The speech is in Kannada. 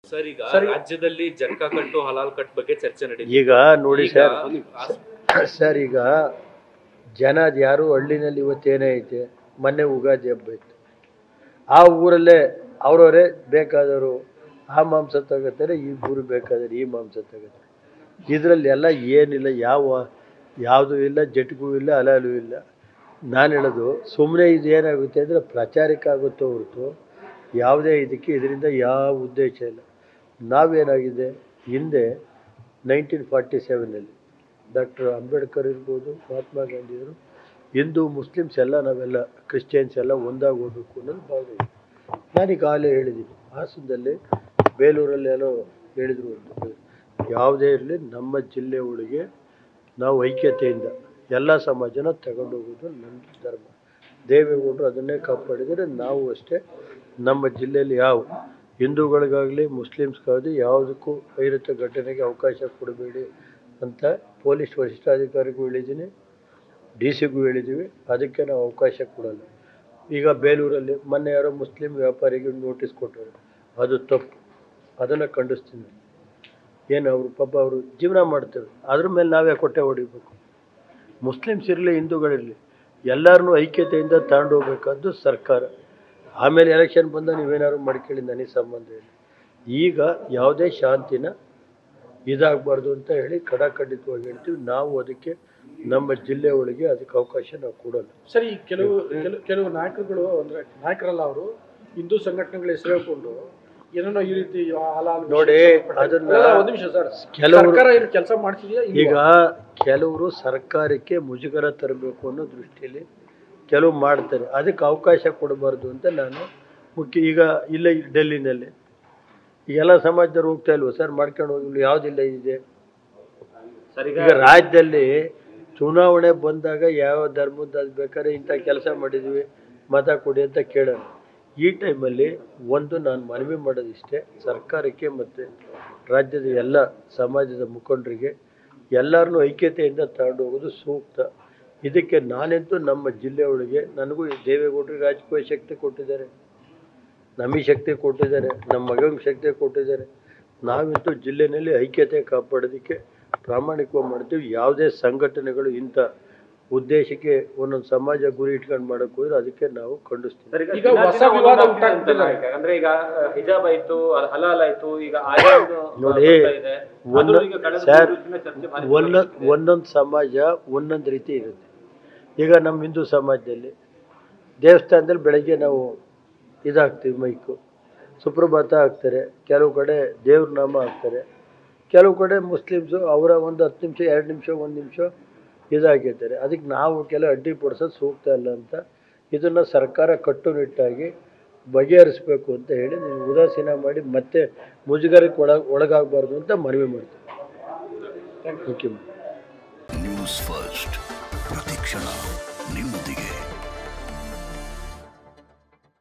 ಸರ್ ಈಗ ರಾಜ್ಯದಲ್ಲಿ ಜಟ್ಕಾ ಕಟ್ಟು ಹಲಾಲ್ ಕಟ್ ಬಗ್ಗೆ ಚರ್ಚೆ ನಡೀತಿದೆ ಈಗ ನೋಡಿ ಈಗ ಸರ್ ಆ- ಸರ್ ಈಗ ಜನ ಯಾರು ಹಳ್ಳಿನಲ್ಲಿ ಇವತ್ತೇನೇ ಐತೆ ಮೊನ್ನೆ ಉಗಾದಿ ಹಬ್ಬ ಇತ್ತು ಆ ಊರಲ್ಲೇ ಅವರವರೇ ಬೇಕಾದವರು ಆ ಮಾಂಸ ತಗೋತಾರೆ ಈ ಊರು ಬೇಕಾದರೆ ಈ ಮಾಂಸ ತಗೋತಾರೆ ಇದರಲ್ಲಿ ಎಲ್ಲ ಏನಿಲ್ಲ ಯಾವ ಯಾವುದೂ ಇಲ್ಲ ಜಟ್ಗೂ ಇಲ್ಲ ಹಲಾಲು ಇಲ್ಲ ನಾನು ಹೇಳೋದು ಸುಮ್ಮನೆ ಇದು ಏನಾಗುತ್ತೆ ಅಂದರೆ ಪ್ರಚಾರಕ್ಕೆ ಆಗುತ್ತೋ ಹೊರತು ಯಾವುದೇ ಇದಕ್ಕೆ ಇದರಿಂದ ಯಾವ ಉದ್ದೇಶ ಇಲ್ಲ ನಾವೇನಾಗಿದೆ ಹಿಂದೆ ನೈನ್ಟೀನ್ ಫಾರ್ಟಿ ಸೆವೆನಲ್ಲಿ ಡಾಕ್ಟರ್ ಅಂಬೇಡ್ಕರ್ ಇರ್ಬೋದು ಮಹಾತ್ಮ ಗಾಂಧಿಯವರು ಹಿಂದೂ ಮುಸ್ಲಿಮ್ಸ್ ಎಲ್ಲ ನಾವೆಲ್ಲ ಕ್ರಿಶ್ಚಿಯನ್ಸ್ ಎಲ್ಲ ಒಂದಾಗಿ ಹೋಗ್ಬೇಕು ಅನ್ನೋದು ಭಾವನೆ ಇದೆ ನಾನೀಗ ಆಗಲೇ ಹೇಳಿದ್ದೀನಿ ಹಾಸನದಲ್ಲಿ ಬೇಲೂರಲ್ಲಿ ಏನೋ ಹೇಳಿದರು ಒಂದು ಯಾವುದೇ ಇರಲಿ ನಮ್ಮ ಜಿಲ್ಲೆ ಒಳಗೆ ನಾವು ಐಕ್ಯತೆಯಿಂದ ಎಲ್ಲ ಸಮಾಜನ ತಗೊಂಡೋಗೋದು ನನ್ನ ಧರ್ಮ ದೇವೇಗೌಡರು ಅದನ್ನೇ ಕಾಪಾಡಿದರೆ ನಾವು ಅಷ್ಟೇ ನಮ್ಮ ಜಿಲ್ಲೆಯಲ್ಲಿ ಯಾವ ಹಿಂದೂಗಳಿಗಾಗಲಿ ಮುಸ್ಲಿಮ್ಸ್ಗಾಗಲಿ ಯಾವುದಕ್ಕೂ ವೈರತ್ವ ಘಟನೆಗೆ ಅವಕಾಶ ಕೊಡಬೇಡಿ ಅಂತ ಪೊಲೀಸ್ ವರಿಷ್ಠಾಧಿಕಾರಿಗೂ ಹೇಳಿದ್ದೀನಿ ಡಿ ಸಿಗೂ ಹೇಳಿದ್ದೀವಿ ಅದಕ್ಕೆ ನಾವು ಅವಕಾಶ ಕೊಡಲ್ಲ ಈಗ ಬೇಲೂರಲ್ಲಿ ಮೊನ್ನೆ ಯಾರೋ ಮುಸ್ಲಿಂ ವ್ಯಾಪಾರಿಗೆ ನೋಟಿಸ್ ಕೊಟ್ಟರು ಅದು ತಪ್ಪು ಅದನ್ನು ಖಂಡಿಸ್ತೀನಿ ಏನು ಅವರು ಪಾಪ ಅವರು ಜೀವನ ಮಾಡ್ತಾರೆ ಅದ್ರ ಮೇಲೆ ನಾವೇ ಕೊಟ್ಟೆ ಹೊಡಿಬೇಕು ಮುಸ್ಲಿಮ್ಸ್ ಇರಲಿ ಹಿಂದೂಗಳಿರಲಿ ಎಲ್ಲರನ್ನೂ ಐಕ್ಯತೆಯಿಂದ ತಗೊಂಡು ಹೋಗ್ಬೇಕಾದ್ದು ಸರ್ಕಾರ ಆಮೇಲೆ ಎಲೆಕ್ಷನ್ ಬಂದ ನೀವೇನಾದ್ರು ಮಾಡ್ಕೊಳ್ಳಿ ನನಗೆ ಸಂಬಂಧ ಇಲ್ಲ ಈಗ ಯಾವುದೇ ಶಾಂತಿನ ಇದಾಗಬಾರ್ದು ಅಂತ ಹೇಳಿ ಖಡಾಖಂಡಿತವಾಗಿ ಹೇಳ್ತೀವಿ ನಾವು ಅದಕ್ಕೆ ನಮ್ಮ ಜಿಲ್ಲೆ ಒಳಗೆ ಅದಕ್ಕೆ ಅವಕಾಶ ನಾವು ಕೊಡಲ್ಲ ಸರಿ ಕೆಲವು ಕೆಲವು ಕೆಲವು ನಾಯಕರುಗಳು ಅಂದ್ರೆ ನಾಯಕರಲ್ಲ ಅವರು ಹಿಂದೂ ಸಂಘಟನೆಗಳ ಹೆಸರು ಹೇಳ್ಕೊಂಡು ಏನೇನೋ ಈ ರೀತಿ ಹಾಲಾಲ್ ವಿಷ ನೋಡಿ, ಸಂಬಂಧಪಟ್ಟ- ಅದನ್ನ ಅಲ್ಲ, ಒಂದ್ ನಿಮಿಷ ಸರ್ ಕೆಲವರು- ಸರ್ಕಾರ ಏನು ಕೆಲಸ ಮಾಡ್ತಿದ್ಯಾ ಈಗ ಕೆಲವರು ಸರ್ಕಾರಕ್ಕೆ ಮುಜುಗರ ತರಬೇಕು ಅನ್ನೋ ದೃಷ್ಟಿಯಲ್ಲಿ ಕೆಲವು ಮಾಡ್ತಾರೆ ಅದಕ್ಕೆ ಅವಕಾಶ ಕೊಡಬಾರ್ದು ಅಂತ ನಾನು ಮುಖ್ಯ ಈಗ ಇಲ್ಲೇ ಡೆಲ್ಲಿನಲ್ಲಿ ಎಲ್ಲ ಸಮಾಜದವ್ರು ಹೋಗ್ತಾ ಇಲ್ವ ಸರ್ ಮಾಡ್ಕೊಂಡು ಹೋಗಿ ಯಾವುದಿಲ್ಲ ಇದೆ ಈಗ ರಾಜ್ಯದಲ್ಲಿ ಚುನಾವಣೆ ಬಂದಾಗ ಯಾವ ಧರ್ಮದ ಅದು ಬೇಕಾದ್ರೆ ಇಂಥ ಕೆಲಸ ಮಾಡಿದ್ವಿ ಮತ ಕೊಡಿ ಅಂತ ಕೇಳೋಣ ಈ ಟೈಮಲ್ಲಿ ಒಂದು ನಾನು ಮನವಿ ಮಾಡೋದಿಷ್ಟೇ ಸರ್ಕಾರಕ್ಕೆ ಮತ್ತು ರಾಜ್ಯದ ಎಲ್ಲ ಸಮಾಜದ ಮುಖಂಡರಿಗೆ ಎಲ್ಲರನ್ನೂ ಐಕ್ಯತೆಯಿಂದ ತಗೊಂಡು ಹೋಗೋದು ಸೂಕ್ತ ಇದಕ್ಕೆ ನಾನಂತೂ ನಮ್ಮ ಜಿಲ್ಲೆ ಒಳಗೆ ನನಗೂ ಈ ದೇವೇಗೌಡರಿಗೆ ರಾಜಕೀಯ ಶಕ್ತಿ ಕೊಟ್ಟಿದ್ದಾರೆ ನಮಗೆ ಶಕ್ತಿ ಕೊಟ್ಟಿದ್ದಾರೆ ನಮ್ಮ ಮಗನಿಗೆ ಶಕ್ತಿ ಕೊಟ್ಟಿದ್ದಾರೆ ನಾವಂತೂ ಜಿಲ್ಲೆಯಲ್ಲಿ ಐಕ್ಯತೆ ಕಾಪಾಡೋದಕ್ಕೆ ಪ್ರಾಮಾಣಿಕವಾಗಿ ಮಾಡ್ತೀವಿ ಯಾವುದೇ ಸಂಘಟನೆಗಳು ಇಂಥ ಉದ್ದೇಶಕ್ಕೆ ಒಂದೊಂದು ಸಮಾಜ ಗುರಿ ಇಟ್ಕೊಂಡು ಮಾಡಕ್ಕೆ ಹೋದ್ರೆ ಅದಕ್ಕೆ ನಾವು ಖಂಡಿಸ್ತೀವಿ ಈಗ ಹೊಸ ವಿವಾದ ಉಂಟಾಗ್ತಿದೆ ಅಂದ್ರೆ ಈಗ ಹಿಜಾಬ್ ಆಯ್ತು ಹಲಾಲ್ ಆಯ್ತು ಈಗ ಆಜಾನ್ ನೋಡಿ, ಬರ್ತಾ ಇದೆ. ಒಂದು ಅದು ಈಗ ಕಳೆದ ಸರ್ ಮೂರು ದಿನ ಚರ್ಚೆ ಭಾರಿ ಒಂದೊಂದು ಒಂದೊಂದು ಸಮಾಜ ಒಂದೊಂದು ರೀತಿ ಇರುತ್ತೆ ಈಗ ನಮ್ಮ ಹಿಂದೂ ಸಮಾಜದಲ್ಲಿ ದೇವಸ್ಥಾನದಲ್ಲಿ ಬೆಳಗ್ಗೆ ನಾವು ಇದಾಗ್ತೀವಿ ಮೈಕು ಸುಪ್ರಭಾತ ಹಾಕ್ತಾರೆ ಕೆಲವು ಕಡೆ ದೇವ್ರ ನಾಮ ಹಾಕ್ತಾರೆ ಕೆಲವು ಕಡೆ ಮುಸ್ಲಿಮ್ಸು ಅವರ ಒಂದು ಹತ್ತು ನಿಮಿಷ ಎರಡು ನಿಮಿಷ ಒಂದು ನಿಮಿಷ ಇದಾಗಿರ್ತಾರೆ ಅದಕ್ಕೆ ನಾವು ಕೆಲವು ಅಡ್ಡಿಪಡಿಸೋದು ಸೂಕ್ತ ಅಲ್ಲ ಅಂತ ಇದನ್ನು ಸರ್ಕಾರ ಕಟ್ಟುನಿಟ್ಟಾಗಿ ಬಗೆಹರಿಸ್ಬೇಕು ಅಂತ ಹೇಳಿ ನೀವು ಉದಾಸೀನ ಮಾಡಿ ಮತ್ತೆ ಮುಜುಗರಕ್ಕೆ ಒಳ ಒಳಗಾಗಬಾರ್ದು ಅಂತ ಮನವಿ ಮಾಡ್ತೀನಿ ಥ್ಯಾಂಕ್ ಯು ನ್ಯೂಸ್ ಫಸ್ಟ್ ಪ್ರತಿಕ್ಷಣ ನಿಮ್ಮೊಂದಿಗೆ